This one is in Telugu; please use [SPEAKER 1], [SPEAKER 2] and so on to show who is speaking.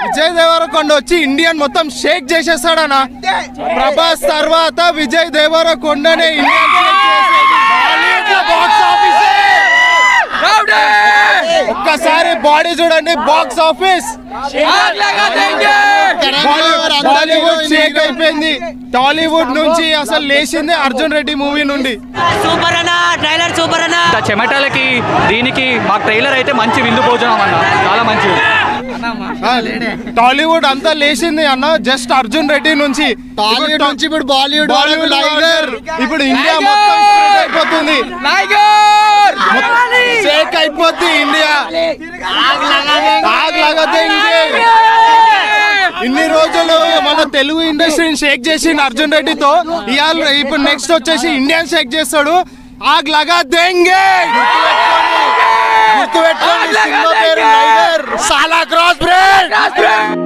[SPEAKER 1] విజయ్ దేవరకొండ వచ్చి ఇండియన్ మొత్తం షేక్ చేసేస్తాడనా ప్రభాస్ తర్వాత విజయ్ దేవరకొండనే ఇండియన్ షేక్ చేసేది బాలీవుడ్ లో బాక్స్ ఆఫీసే ఒక్కసారి బాడీ చూడండి box office Bollywood Bollywood shake అయిపోయింది టాలీవుడ్ నుంచి అసలు లేచింది అర్జున్ రెడ్డి మూవీ నుండి
[SPEAKER 2] సూపర్ అన్న ట్రైలర్ సూపర్ అన్న
[SPEAKER 3] ఆ చెమటలకి దీనికి మాకు ట్రైలర్ అయితే మంచి విందు భోజనం అన్న చాలా మంచిది
[SPEAKER 1] టాలీవుడ్ అంతా లేచింది అన్న జస్ట్ అర్జున్ రెడ్డి నుంచి
[SPEAKER 4] టాలీవుడ్ నుంచి ఇప్పుడు బాలీవుడ్
[SPEAKER 1] బాలీవుడ్ టైగర్ ఇప్పుడు ఇండియా మొత్తం split అయిపోతుంది షేక్ అయిపోద్ది ఇండియా ఆగ్ లగదేంగే. ఇన్ని రోజులు మన తెలుగు ఇండస్ట్రీని షేక్ చేసిండు అర్జున్ రెడ్డితో ఇవాళ ఇప్పుడు నెక్స్ట్ వచ్చేసి ఇండియన్ షేక్ చేస్తాడు ఆగ్ లగా దెంగే గుర్తుపెట్టుకోండి సినిమా పేరు టైగర్ సాలా క్రాస్ బ్రేడ్